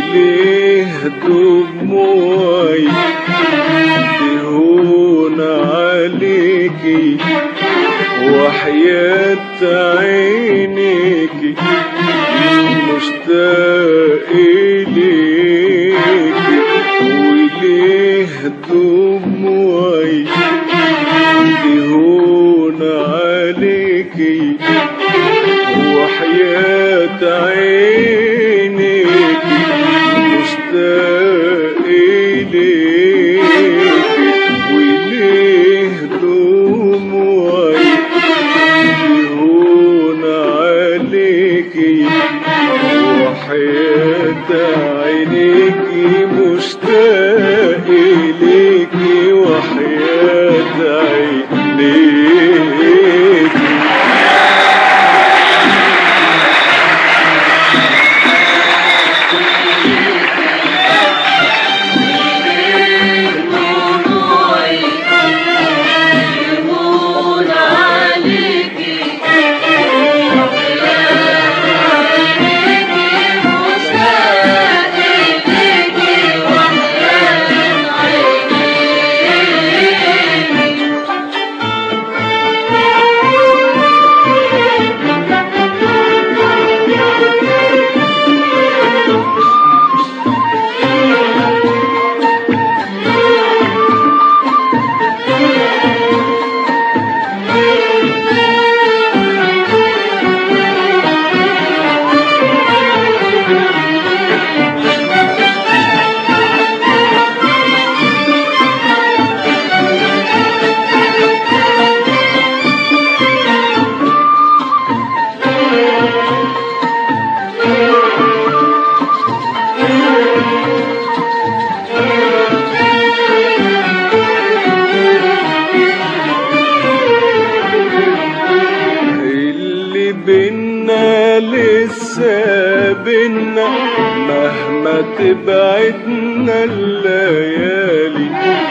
وليه دموعي تهون عليكي وحياة عينيكي مشتاق إليكي وليه دموعي تهون عليكي وحياة عينيكي مشتاق إليكي وليه دموعي تهون عليكي وحياة عينيكي مشتاق إليكي وحياة عينيكي دموعي يهون عليكي مشتاق إليكي وحياة عينيكي اللي بينا لسه بينا مهما تبعدنا الليالي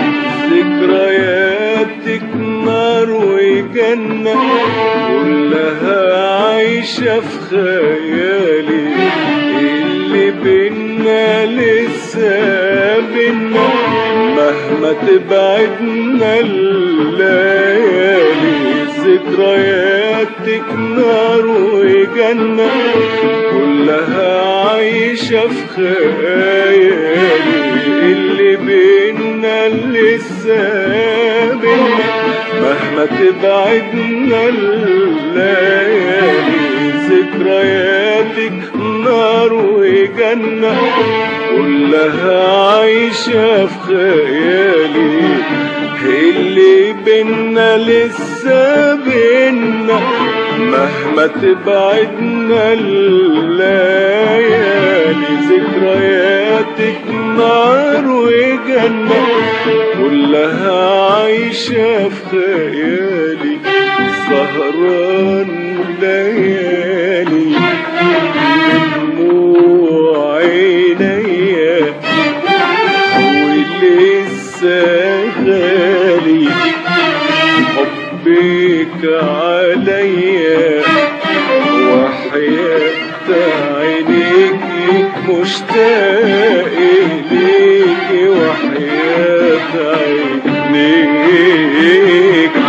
ذكرياتك نار وجنة كلها عايشة في خيالي اللي بينا لسه بينا مهما تبعدنا الليالي ذكرياتك نار وجنة كلها عايشة في خيالي اللي بينا لسه بينا مهما تبعدنا الليالي ذكرياتك نار وجنة كلها عايشة في خيالي اللي بينا لسه بينا مهما تبعدنا الليالي ذكرياتك نار وجنة كلها عايشة في خيالي سهران ليالي بدموع عينيا ولسه غالي حبك عليا وحياة عينيكي مشتاق إليكي وحياة عينيكي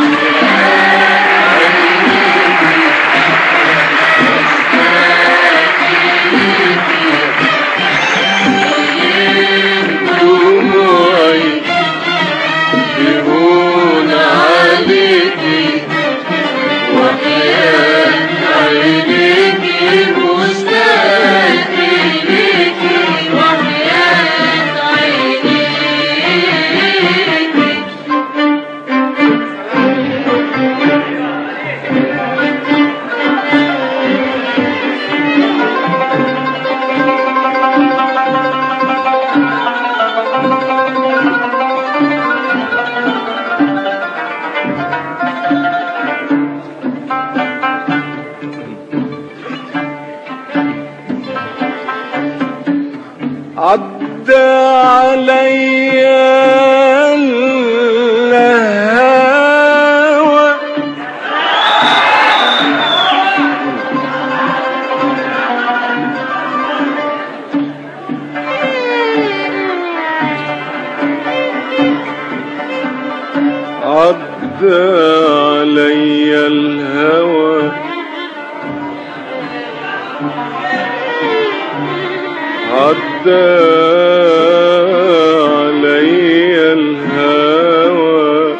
دموعي يهون عليكي وحياة عينيكي مشتاق إليكي وحياة عينيكي عدى عليا الهوى عدى علي الهوى عدى علي الهوى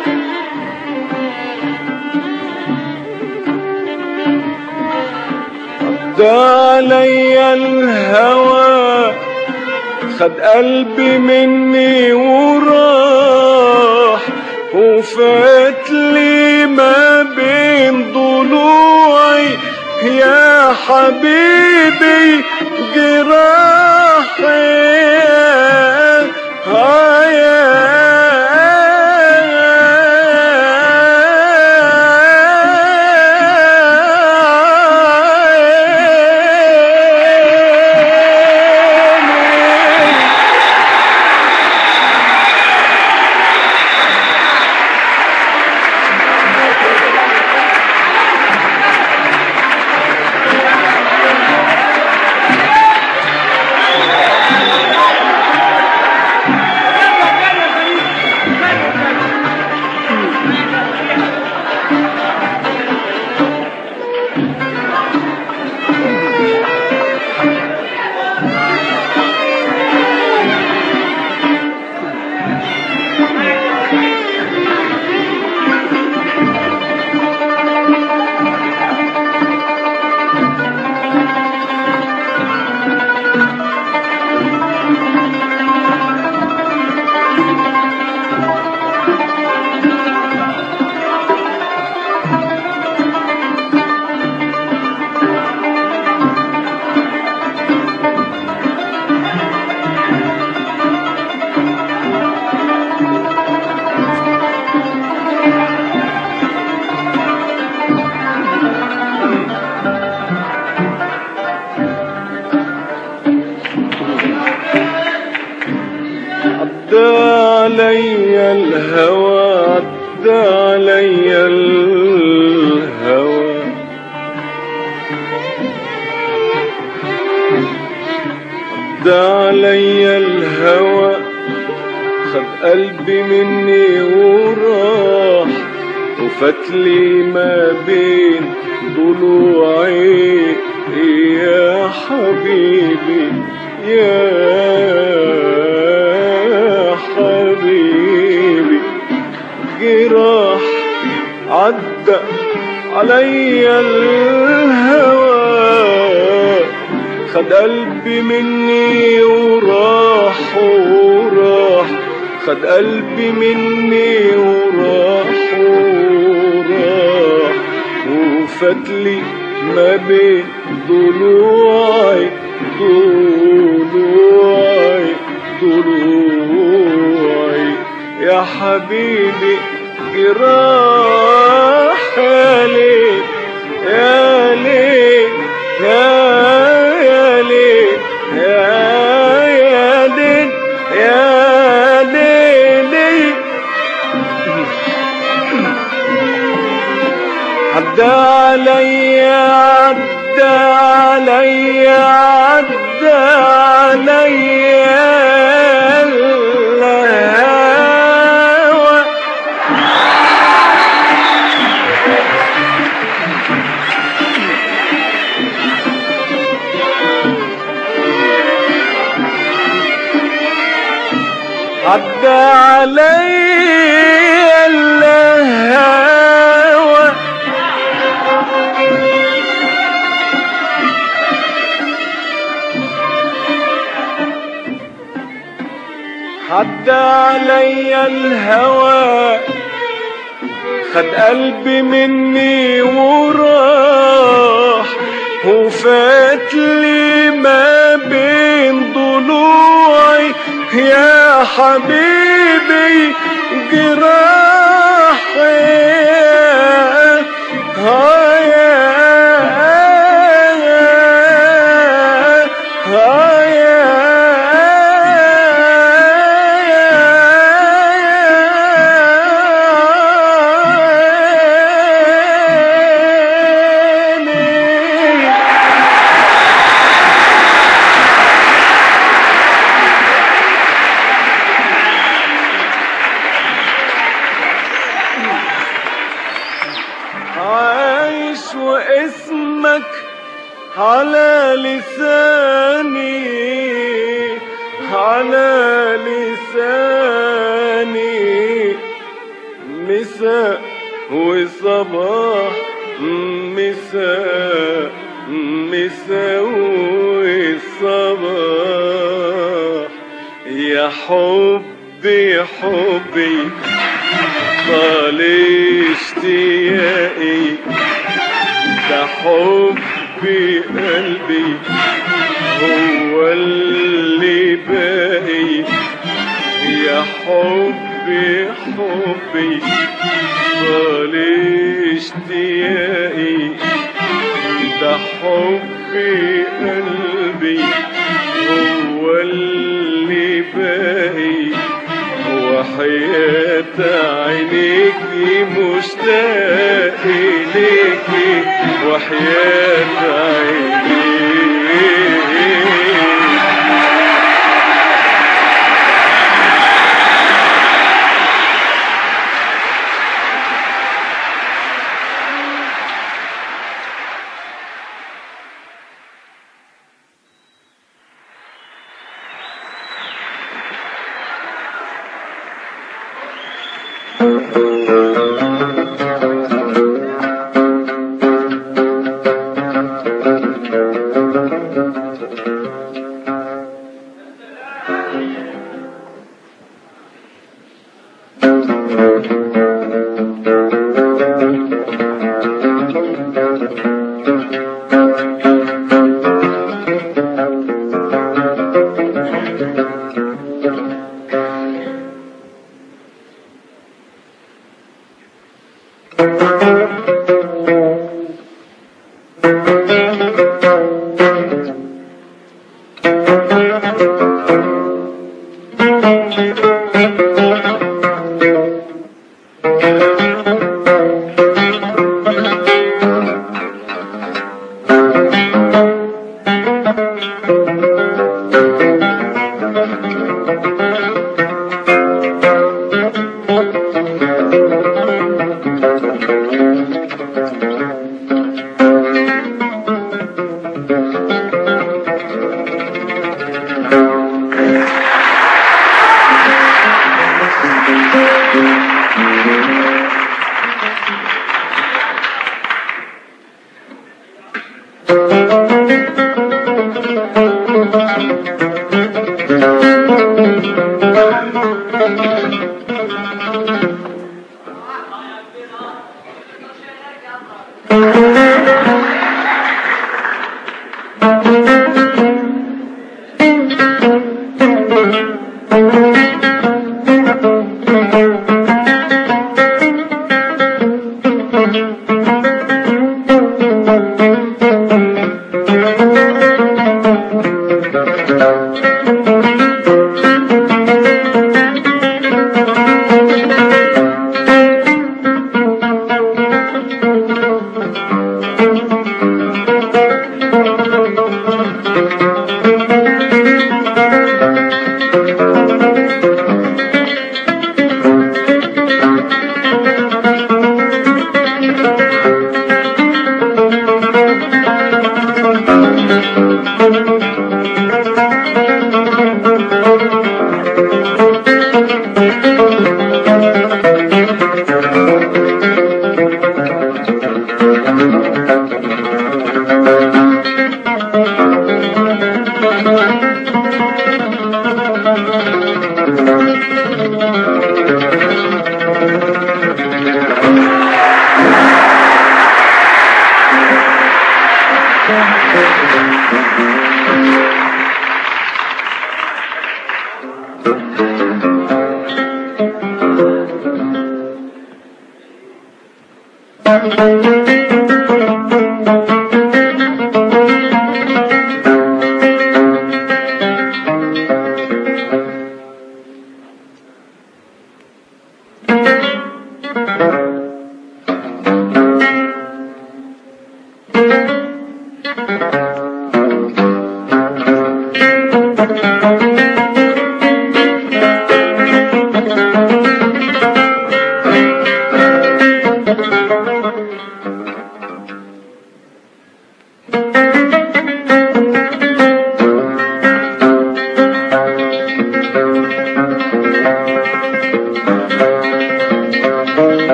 عدى علي الهوى خد قلبي مني وراح وفات لي ما بين ضلوعي يا حبيبي جراحي آه يا عدى علي الهوى عدى علي الهوى عدى علي الهوى خد قلبي مني وراح وفتلي ما بين ضلوعي يا حبيبي يا حبيبي جراح عدى علي الهوى خد قلبي مني وراح وراح خد قلبي مني وراح وراح وفتلي ما بين ضلوعي ضلوعي ضلوعي يا حبيبي جراح يا ليه يا ليه يا يا ليه يا يا دين يا ليلي عدى علي عدى علي عدى علي الهوى عدى علي الهوى عدى علي الهوى خد قلبي مني وراح وفات لي ما بين ضلوعي يا حبيبي جراحي آه يا آه يا على لساني مساء وصباح مساء مساء وصباح يا حبي حبي طال اشتياقي ده حبي قلبي هو اللي باقي يا حبي حبي طال اشتياقي ده حبي قلبي هو اللي باقي وحياة عينيكي مشتاق إليكي وحياة عينيكي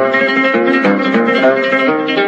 Thank